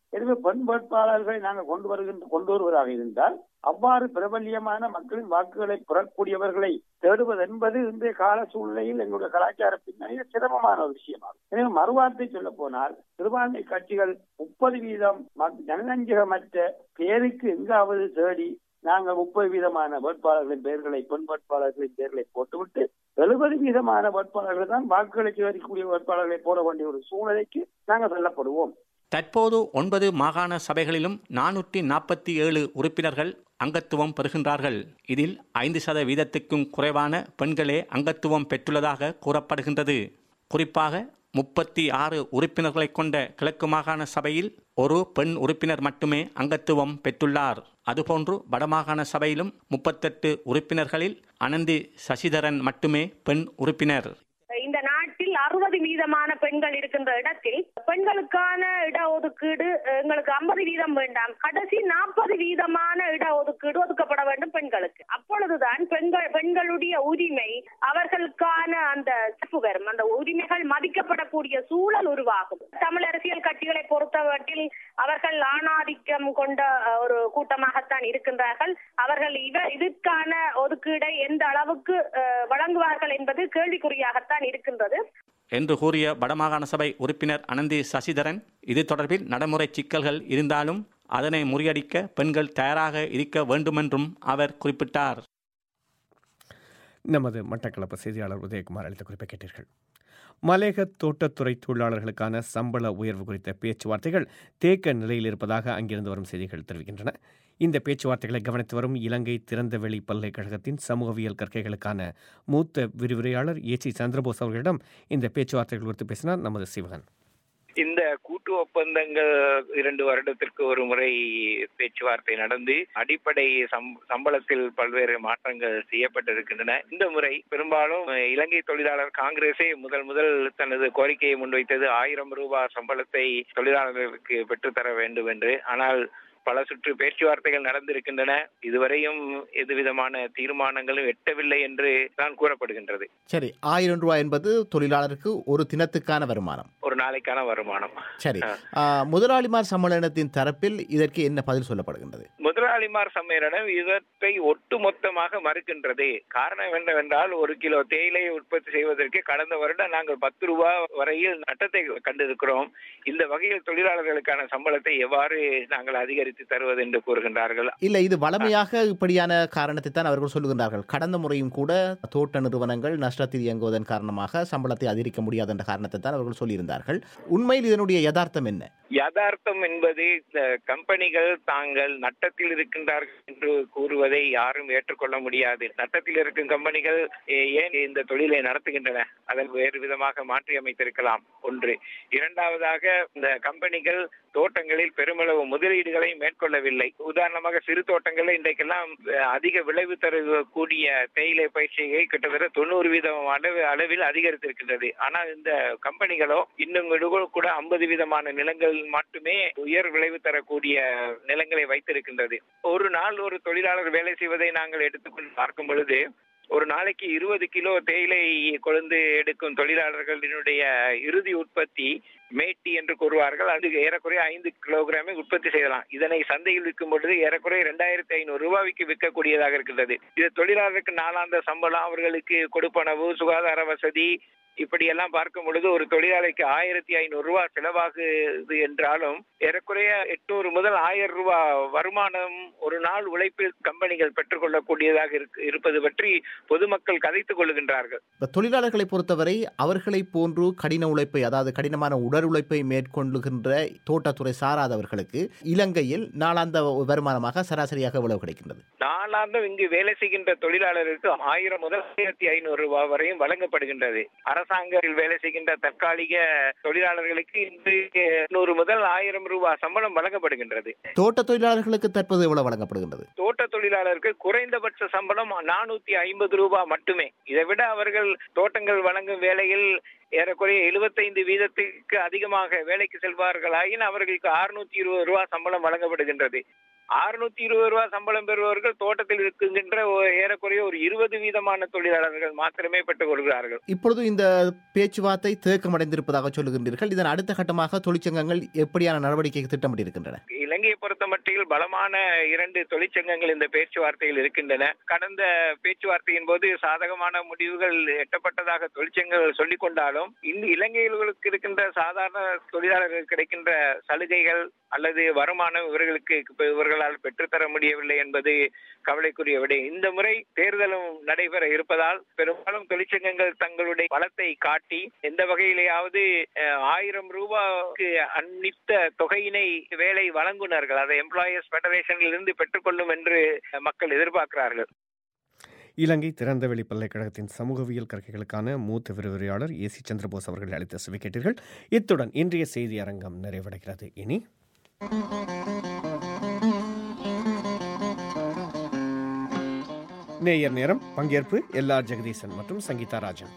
எனவே பெண் வேட்பாளர்களை நாங்கள் கொண்டு வருகின்ற கொண்டு வருவதாக இருந்தால் அவ்வாறு பிரபல்யமான மக்களின் வாக்குகளை பெறக்கூடியவர்களை தேடுவது என்பது இன்றைய கால சூழ்நிலையில் எங்களுடைய கலாச்சார பின்னணியில் சிரமமான ஒரு விஷயமாகும் எனவே மறுவார்த்தை சொல்ல போனால் சிறுபான்மை கட்சிகள் முப்பது வீதம் மக்- ஜனநஞ்சகமற்ற பேருக்கு எங்காவது தேடி நாங்கள் முப்பது வீதமான வேட்பாளர்களின் பெயர்களை பெண் வேட்பாளர்களின் பெயர்களை போட்டுவிட்டு எழுபது வீதமான வேட்பாளர்கள் தான் வாக்குகளை சேகரிக்கக்கூடிய வேட்பாளர்களை போட வேண்டிய ஒரு சூழ்நிலைக்கு நாங்கள் தள்ளப்படுவோம் தற்போது ஒன்பது மாகாண சபைகளிலும் நானூற்றி நாற்பத்தி ஏழு உறுப்பினர்கள் அங்கத்துவம் பெறுகின்றார்கள் இதில் ஐந்து சதவீதத்துக்கும் குறைவான பெண்களே அங்கத்துவம் பெற்றுள்ளதாக கூறப்படுகின்றது குறிப்பாக முப்பத்தி ஆறு உறுப்பினர்களை கொண்ட கிழக்கு மாகாண சபையில் ஒரு பெண் உறுப்பினர் மட்டுமே அங்கத்துவம் பெற்றுள்ளார் அதுபோன்று வடமாகாண சபையிலும் முப்பத்தெட்டு உறுப்பினர்களில் அனந்தி சசிதரன் மட்டுமே பெண் உறுப்பினர் இந்த நாட்டில் அறுபது வீதமான பெண்கள் இருக்கின்ற இடத்தில் பெண்களுக்கான இடஒதுக்கீடு எங்களுக்கு ஐம்பது வீதம் வேண்டாம் கடைசி நாற்பது வீதமான இடஒதுக்கீடு ஒதுக்கப்பட வேண்டும் பெண்களுக்கு அப்பொழுதுதான் பெண்கள் பெண்களுடைய உரிமை அவர்களுக்கான அந்த சிறப்பு வரும் அந்த உரிமைகள் மதிக்கப்படக்கூடிய சூழல் உருவாகும் தமிழ் அரசியல் கட்சிகளை பொறுத்தவற்றில் அவர்கள் ஆணாதிக்கம் கொண்ட அஹ், ஒரு கூட்டமாகத்தான் இருக்கின்றார்கள் அவர்கள் இவ இதற்கான ஒதுக்கீடை எந்த அளவுக்கு அஹ், வழங்குவார்கள் என்பது கேள்விக்குறியாகத்தான் இருக்கின்றது என்று கூறிய வடமாகாண சபை உறுப்பினர் அனந்தி சசிதரன் இது தொடர்பில் நடைமுறை சிக்கல்கள் இருந்தாலும் அதனை முறியடிக்க பெண்கள் தயாராக இருக்க வேண்டுமென்றும் அவர் குறிப்பிட்டார் நமது மட்டக்களப்பு செய்தியாளர் உதயகுமார் அளித்த குறிப்பை கேட்டீர்கள் மலேக தோட்டத்துறை தொழிலாளர்களுக்கான சம்பள உயர்வு குறித்த பேச்சுவார்த்தைகள் தேக்க நிலையில் இருப்பதாக அங்கிருந்து வரும் செய்திகள் தெரிவிக்கின்றன இந்த பேச்சுவார்த்தைகளை கவனித்து வரும் இலங்கை திறந்தவெளி பல்கலைக்கழகத்தின் சமூகவியல் கற்கைகளுக்கான மூத்த விரிவுரையாளர் ஏ சி சந்திரபோஸ் அவர்களிடம் இந்த பேச்சுவார்த்தைகள் குறித்து பேசினார் நமது சிவகன் இந்த கூட்டு ஒப்பந்தங்கள் இரண்டு வருடத்திற்கு ஒரு முறை பேச்சுவார்த்தை நடந்து அடிப்படை சம்- சம்பளத்தில் பல்வேறு மாற்றங்கள் செய்யப்பட்டிருக்கின்றன இந்த முறை பெரும்பாலும் இலங்கை தொழிலாளர் காங்கிரஸே முதல் முதல் தனது கோரிக்கையை முன்வைத்தது ஆயிரம் ரூபாய் சம்பளத்தை தொழிலாளர்களுக்கு பெற்றுத்தர வேண்டும் என்று ஆனால் பல சுற்று பேச்சுவார்த்தைகள் நடந்திருக்கின்றன இதுவரையும் எதுவிதமான தீர்மானங்களும் எட்டவில்லை என்று தான் கூறப்படுகின்றது சரி ஆயிரம் ரூபாய் என்பது தொழிலாளருக்கு ஒரு தினத்துக்கான வருமானம் ஒரு நாளைக்கான வருமானம் சரி ஆ, முதலாளிமார் சம்மேளனத்தின் தரப்பில் இதற்கு என்ன பதில் சொல்லப்படுகின்றது முதலாளிமார் சம்மேளனம் இவற்றை ஒட்டுமொத்தமாக மறுக்கின்றது காரணம் என்னவென்றால் ஒரு கிலோ தேயிலையை உற்பத்தி செய்வதற்கு கடந்த வருடம் நாங்கள் பத்து ரூபாய் வரையில் நட்டத்தை கண்டிருக்கிறோம் இந்த வகையில் தொழிலாளர்களுக்கான சம்பளத்தை எவ்வாறு நாங்கள் அதிகரித்து தருவது என்று கூறுகின்றார்கள் இல்லை இது வளமையாக இப்படியான காரணத்தை தான் அவர்கள் சொல்லுகின்றார்கள் கடந்த முறையும் கூட தோட்ட நிறுவனங்கள் நஷ்டத்தில் இயங்குவதன் காரணமாக சம்பளத்தை அதிகரிக்க முடியாது என்ற காரணத்தை தான் அவர்கள் சொல்லியிருந்தார்கள் உண்மையில் இதனுடைய யதார்த்தம் என்ன யதார்த்தம் என்பது இந்த கம்பெனிகள் தாங்கள் நட்டத்தில் இருக்கின்றார்கள் என்று கூறுவதை யாரும் ஏற்றுக்கொள்ள முடியாது நட்டத்தில் இருக்கும் கம்பெனிகள் ஏ- ஏன் இந்த தொழிலை நடத்துகின்றன அதை வேறு விதமாக மாற்றி அமைத்திருக்கலாம் ஒன்று இரண்டாவதாக இந்த கம்பெனிகள் தோட்டங்களில் பெருமளவு முதலீடுகளை மேற்கொள்ளவில்லை உதாரணமாக சிறு தோட்டங்களில் இன்றைக்கெல்லாம் அஹ், அதிக விளைவு தரக்கூடிய தேயிலை பயிற்சியை கிட்டத்தட்ட தொண்ணூறு வீதம் அளவு அளவில் அதிகரித்திருக்கின்றது ஆனால் இந்த கம்பெனிகளோ இன்னும் கூட- கூட ஐம்பது விதமான நிலங்கள் மட்டுமே உயர் விளைவு தரக்கூடிய நிலங்களை வைத்திருக்கின்றது ஒரு நாள் ஒரு தொழிலாளர் வேலை செய்வதை நாங்கள் எடுத்துக்கொண்டு பார்க்கும் பொழுது ஒரு நாளைக்கு இருபது கிலோ தேயிலை கொழுந்து எடுக்கும் தொழிலாளர்களினுடைய இறுதி உற்பத்தி மேட்டி என்று கூறுவார்கள் அது ஏறக்குறைய ஐந்து கிலோகிராமை உற்பத்தி செய்யலாம் இதனை சந்தையில் விற்கும் பொழுது ஏறக்குறைய இரண்டாயிரத்தி ஐநூறு ரூபாய்க்கு விற்கக்கூடியதாக இருக்கின்றது இது தொழிலாளருக்கு நாளாந்த சம்பளம் அவர்களுக்கு கொடுப்பனவு சுகாதார வசதி இப்படியெல்லாம் பார்க்கும் பொழுது ஒரு தொழிலாளிக்கு ஆயிரத்தி ஐநூறு ரூபாய் செலவாகுது என்றாலும் ஏறக்குறைய எட்நூறு முதல் ஆயிரம் ரூபாய் வருமானம் ஒரு நாள் உழைப்பில் கம்பெனிகள் பெற்றுக்கொள்ளக்கூடியதாக இருக்கு- இருப்பது பற்றி பொதுமக்கள் கதைத்துக் கொள்கின்றார்கள் இப்ப தொழிலாளர்களை பொறுத்தவரை அவர்களை போன்று கடின உழைப்பை அதாவது கடினமான உடல் உழைப்பை மேற்கொள்ளுகின்ற தோட்டத்துறை சாராதவர்களுக்கு இலங்கையில் நாளாந்த வருமானமாக சராசரியாக எவ்வளவு கிடைக்கின்றது நாளாந்தம் இங்கு வேலை செய்கின்ற தொழிலாளருக்கு ஆயிரம் முதல் ஆயிரத்தி ஐநூறு ரூபாய் வரையும் வழங்கப்படுகின்றது அரசாங்கத்தில் வேலை செய்கின்ற தற்காலிக தொழிலாளர்களுக்கு இன்று நூறு முதல் ஆயிரம் ரூபாய் சம்பளம் வழங்கப்படுகின்றது தோட்ட தொழிலாளர்களுக்கு தற்போது எவ்வளவு வழங்கப்படுகின்றது தோட்ட தொழிலாளருக்கு குறைந்தபட்ச சம்பளம் நானூத்தி ஐம்பது ரூபாய் மட்டுமே இதை விட அவர்கள் தோட்டங்கள் வழங்கும் வேலையில் ஏறக்குறைய எழுபத்தைந்து வீதத்துக்கு அதிகமாக வேலைக்கு செல்வார்களாயின் அவர்களுக்கு அறுநூத்தி இருபது ரூபாய் சம்பளம் வழங்கப்படுகின்றது அறுநூத்தி இருபது ரூபாய் சம்பளம் பெறுபவர்கள் தோட்டத்தில் இருக்கின்ற ஒரு- ஏறக்குறைய ஒரு இருபது வீதமான தொழிலாளர்கள் மாத்திரமே பெற்றுக் கொள்கிறார்கள் இப்பொழுது இந்த பேச்சுவார்த்தை தேக்கமடைந்திருப்பதாக சொல்லுகின்றீர்கள் இதன் அடுத்த கட்டமாக தொழிற்சங்கங்கள் எப்படியான நடவடிக்கை திட்டமிட்டிருக்கின்றன இலங்கையை பொறுத்த மட்டில் பலமான இரண்டு தொழிற்சங்கங்கள் இந்த பேச்சுவார்த்தையில் இருக்கின்றன கடந்த பேச்சுவார்த்தையின் போது சாதகமான முடிவுகள் எட்டப்பட்டதாக தொழிற்சங்கங்கள் சொல்லிக் கொண்டாலும் இந்த இலங்கையிலுக்கு இருக்கின்ற சாதாரண தொழிலாளர்களுக்கு கிடைக்கின்ற சலுகைகள் அல்லது வருமானம் இவர்களுக்கு இப்ப இவர்களால் பெற்றுத்தர முடியவில்லை என்பது கவலைக்குரிய விடை இந்த முறை தேர்தலும் நடைபெற இருப்பதால் பெரும்பாலும் தொழிற்சங்கங்கள் தங்களுடைய பலத்தை காட்டி எந்த வகையிலேயாவது அஹ், ஆயிரம் ரூபாய்க்கு அன்னித்த தொகையினை வேலை வழங்குனர்கள் அதை எம்ப்ளாயர்ஸ் ஃபெடரேஷனில் இருந்து பெற்றுக்கொள்ளும் என்று மக்கள் எதிர்பார்க்கிறார்கள் இலங்கை திறந்தவெளி பல்கலைக்கழகத்தின் சமூகவியல் கற்கைகளுக்கான மூத்த விரிவுரையாளர் ஏ சி சந்திரபோஸ் அவர்கள் அளித்த செவி கேட்டீர்கள் இத்துடன் இன்றைய செய்தி அரங்கம் நிறைவடைகிறது இனி நேயர் நேரம் பங்கேற்பு எல்ஆர் ஜெகதீசன் மற்றும் சங்கீதா ராஜன்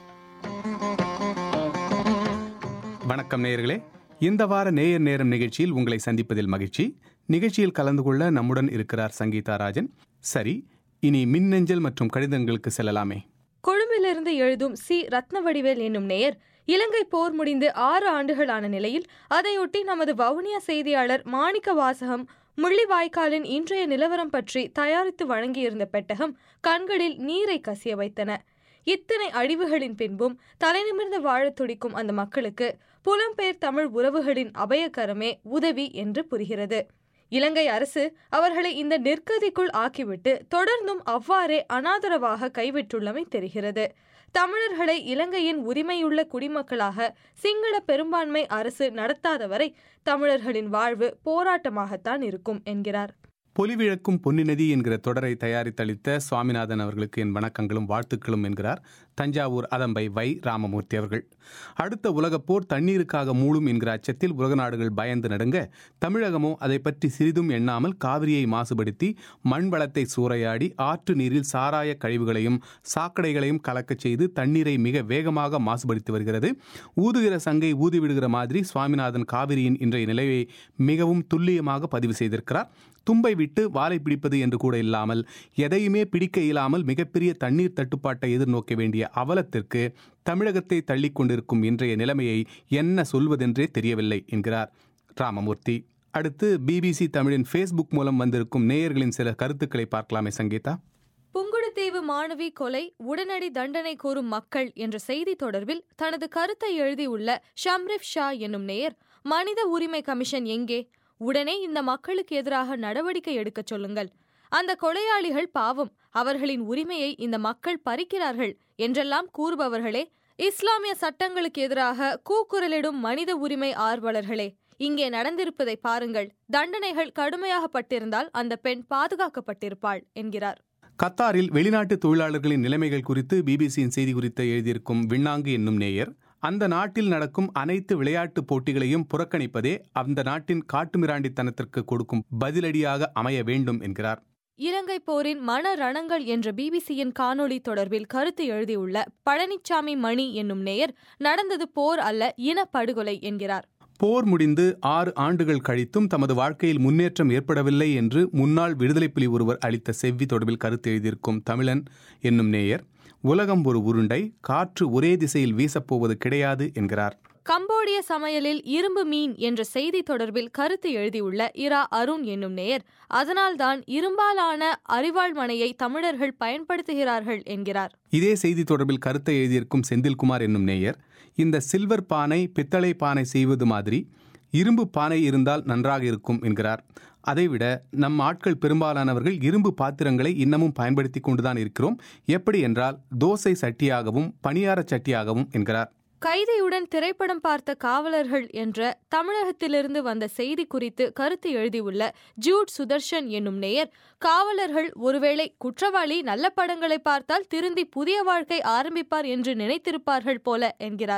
வணக்கம் நேயர்களே இந்த வார நேயர் நேரம் நிகழ்ச்சியில் உங்களை சந்திப்பதில் மகிழ்ச்சி நிகழ்ச்சியில் கலந்து கொள்ள நம்முடன் இருக்கிறார் சங்கீதா ராஜன் சரி இனி மின்னஞ்சல் மற்றும் கடிதங்களுக்கு செல்லலாமே கொழும்பிலிருந்து எழுதும் சி ரத்னவடிவேல் என்னும் நேயர் இலங்கை போர் முடிந்து ஆறு ஆண்டுகளான நிலையில் அதையொட்டி நமது வவுனியா செய்தியாளர் மாணிக்க வாசகம் முள்ளிவாய்க்காலின் இன்றைய நிலவரம் பற்றி தயாரித்து வழங்கியிருந்த பெட்டகம் கண்களில் நீரை கசிய வைத்தன இத்தனை அழிவுகளின் பின்பும் தலைநிமிர்ந்து வாழத் துடிக்கும் அந்த மக்களுக்கு புலம்பெயர் தமிழ் உறவுகளின் அபயக்கரமே உதவி என்று புரிகிறது இலங்கை அரசு அவர்களை இந்த நிற்கதிக்குள் ஆக்கிவிட்டு தொடர்ந்தும் அவ்வாறே அனாதரவாக கைவிட்டுள்ளமை தெரிகிறது தமிழர்களை இலங்கையின் உரிமையுள்ள குடிமக்களாக சிங்கள பெரும்பான்மை அரசு நடத்தாதவரை தமிழர்களின் வாழ்வு போராட்டமாகத்தான் இருக்கும் என்கிறார் பொலிவிழக்கும் பொன்னிநதி என்கிற தொடரை தயாரித்தளித்த சுவாமிநாதன் அவர்களுக்கு என் வணக்கங்களும் வாழ்த்துக்களும் என்கிறார் தஞ்சாவூர் அதம்பை வை ராமமூர்த்தி அவர்கள் அடுத்த உலகப் போர் தண்ணீருக்காக மூழும் என்கிற அச்சத்தில் உலக நாடுகள் பயந்து நடுங்க தமிழகமோ அதை பற்றி சிறிதும் எண்ணாமல் காவிரியை மாசுபடுத்தி மண் வளத்தை சூறையாடி ஆற்று நீரில் சாராய கழிவுகளையும் சாக்கடைகளையும் கலக்கச் செய்து தண்ணீரை மிக வேகமாக மாசுபடுத்தி வருகிறது ஊதுகிற சங்கை ஊதிவிடுகிற மாதிரி சுவாமிநாதன் காவிரியின் இன்றைய நிலையை மிகவும் துல்லியமாக பதிவு செய்திருக்கிறார் தும்பை விட்டு வாலை பிடிப்பது என்று கூட இல்லாமல் எதையுமே பிடிக்க இயலாமல் மிகப்பெரிய தண்ணீர் தட்டுப்பாட்டை எதிர்நோக்க வேண்டிய அவலத்திற்கு தமிழகத்தை தள்ளிக் கொண்டிருக்கும் இன்றைய நிலைமையை என்ன சொல்வதென்றே தெரியவில்லை என்கிறார் ராமமூர்த்தி அடுத்து பிபிசி தமிழின் ஃபேஸ்புக் மூலம் வந்திருக்கும் நேயர்களின் சில கருத்துக்களை பார்க்கலாமே சங்கீதா புங்குடுதீவு மாணவி கொலை உடனடி தண்டனை கோரும் மக்கள் என்ற செய்தி தொடர்பில் தனது கருத்தை எழுதியுள்ள ஷம்ரிப் ஷா என்னும் நேயர் மனித உரிமை கமிஷன் எங்கே உடனே இந்த மக்களுக்கு எதிராக நடவடிக்கை எடுக்கச் சொல்லுங்கள் அந்த கொலையாளிகள் பாவம் அவர்களின் உரிமையை இந்த மக்கள் பறிக்கிறார்கள் என்றெல்லாம் கூறுபவர்களே இஸ்லாமிய சட்டங்களுக்கு எதிராக கூக்குரலிடும் மனித உரிமை ஆர்வலர்களே இங்கே நடந்திருப்பதை பாருங்கள் தண்டனைகள் கடுமையாகப்பட்டிருந்தால் அந்த பெண் பாதுகாக்கப்பட்டிருப்பாள் என்கிறார் கத்தாரில் வெளிநாட்டு தொழிலாளர்களின் நிலைமைகள் குறித்து பிபிசியின் செய்தி குறித்து எழுதியிருக்கும் விண்ணாங்கு என்னும் நேயர் அந்த நாட்டில் நடக்கும் அனைத்து விளையாட்டுப் போட்டிகளையும் புறக்கணிப்பதே அந்த நாட்டின் காட்டுமிராண்டித்தனத்திற்கு கொடுக்கும் பதிலடியாக அமைய வேண்டும் என்கிறார் இலங்கை போரின் மன ரணங்கள் என்ற பிபிசியின் காணொளி தொடர்பில் கருத்து எழுதியுள்ள பழனிச்சாமி மணி என்னும் நேயர் நடந்தது போர் அல்ல இனப்படுகொலை என்கிறார் போர் முடிந்து ஆறு ஆண்டுகள் கழித்தும் தமது வாழ்க்கையில் முன்னேற்றம் ஏற்படவில்லை என்று முன்னாள் விடுதலை புலி ஒருவர் அளித்த செவ்வி தொடர்பில் கருத்து எழுதியிருக்கும் தமிழன் என்னும் நேயர் உலகம் ஒரு உருண்டை காற்று ஒரே திசையில் வீசப்போவது கிடையாது என்கிறார் கம்போடிய சமையலில் இரும்பு மீன் என்ற செய்தி தொடர்பில் கருத்து எழுதியுள்ள இரா அருண் என்னும் நேயர் அதனால்தான் இரும்பாலான அரிவாள் மனையை தமிழர்கள் பயன்படுத்துகிறார்கள் என்கிறார் இதே செய்தி தொடர்பில் கருத்தை எழுதியிருக்கும் செந்தில்குமார் என்னும் நேயர் இந்த சில்வர் பானை பித்தளை பானை செய்வது மாதிரி இரும்பு பானை இருந்தால் நன்றாக இருக்கும் என்கிறார் அதைவிட நம் ஆட்கள் பெரும்பாலானவர்கள் இரும்பு பாத்திரங்களை இன்னமும் பயன்படுத்தி கொண்டுதான் இருக்கிறோம் எப்படி என்றால் தோசை சட்டியாகவும் பணியார சட்டியாகவும் என்கிறார் கைதியுடன் திரைப்படம் பார்த்த காவலர்கள் என்ற தமிழகத்திலிருந்து வந்த செய்தி குறித்து கருத்து எழுதியுள்ள ஜூட் சுதர்ஷன் என்னும் நேயர் காவலர்கள் ஒருவேளை குற்றவாளி நல்ல படங்களை பார்த்தால் திருந்தி புதிய வாழ்க்கை ஆரம்பிப்பார் என்று நினைத்திருப்பார்கள் போல என்கிறார்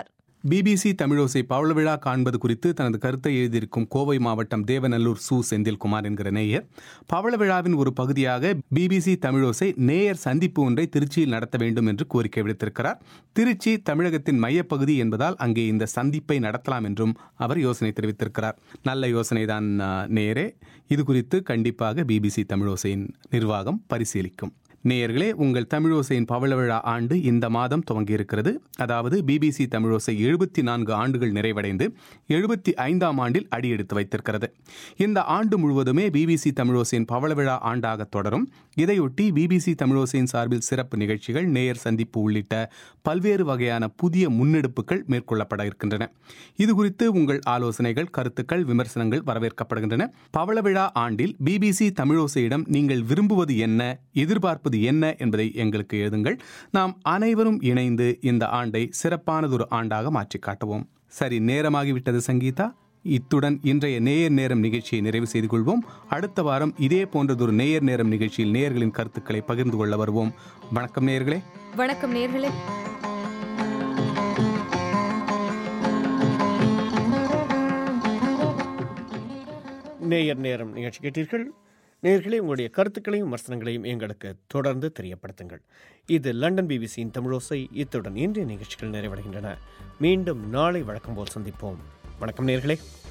பிபிசி தமிழோசை பவள விழா காண்பது குறித்து தனது கருத்தை எழுதியிருக்கும் கோவை மாவட்டம் தேவநல்லூர் சு செந்தில்குமார் என்கிற நேயர் பவள விழாவின் ஒரு பகுதியாக பிபிசி தமிழோசை நேயர் சந்திப்பு ஒன்றை திருச்சியில் நடத்த வேண்டும் என்று கோரிக்கை விடுத்திருக்கிறார் திருச்சி தமிழகத்தின் மையப்பகுதி என்பதால் அங்கே இந்த சந்திப்பை நடத்தலாம் என்றும் அவர் யோசனை தெரிவித்திருக்கிறார் நல்ல யோசனை தான் நேயரே இது குறித்து கண்டிப்பாக பிபிசி தமிழோசையின் நிர்வாகம் பரிசீலிக்கும் நேயர்களே உங்கள் தமிழோசையின் பவள விழா ஆண்டு இந்த மாதம் துவங்கியிருக்கிறது அதாவது பிபிசி தமிழோசை எழுபத்தி நான்கு ஆண்டுகள் நிறைவடைந்து எழுபத்தி ஐந்தாம் ஆண்டில் அடியெடுத்து வைத்திருக்கிறது இந்த ஆண்டு முழுவதுமே பிபிசி தமிழோசையின் பவள விழா ஆண்டாக தொடரும் இதையொட்டி பிபிசி தமிழோசையின் சார்பில் சிறப்பு நிகழ்ச்சிகள் நேயர் சந்திப்பு உள்ளிட்ட பல்வேறு வகையான புதிய முன்னெடுப்புகள் மேற்கொள்ளப்பட இருக்கின்றன இது குறித்து உங்கள் ஆலோசனைகள் கருத்துக்கள் விமர்சனங்கள் வரவேற்கப்படுகின்றன பவள விழா ஆண்டில் பிபிசி தமிழோசையிடம் நீங்கள் விரும்புவது என்ன எதிர்பார்ப்பது இருப்பது என்ன என்பதை எங்களுக்கு எழுதுங்கள் நாம் அனைவரும் இணைந்து இந்த ஆண்டை சிறப்பானதொரு ஆண்டாக மாற்றி காட்டுவோம் சரி நேரமாகிவிட்டது சங்கீதா இத்துடன் இன்றைய நேயர் நேரம் நிகழ்ச்சியை நிறைவு செய்து கொள்வோம் அடுத்த வாரம் இதே போன்றதொரு நேயர் நேரம் நிகழ்ச்சியில் நேயர்களின் கருத்துக்களை பகிர்ந்து கொள்ள வருவோம் வணக்கம் நேயர்களே வணக்கம் நேர்களே நேயர் நேரம் நிகழ்ச்சி கேட்டீர்கள் நேர்களே உங்களுடைய கருத்துக்களையும் விமர்சனங்களையும் எங்களுக்கு தொடர்ந்து தெரியப்படுத்துங்கள் இது லண்டன் பிபிசியின் தமிழோசை இத்துடன் இன்றைய நிகழ்ச்சிகள் நிறைவடைகின்றன மீண்டும் நாளை வழக்கம் போல் சந்திப்போம் வணக்கம் நேர்களே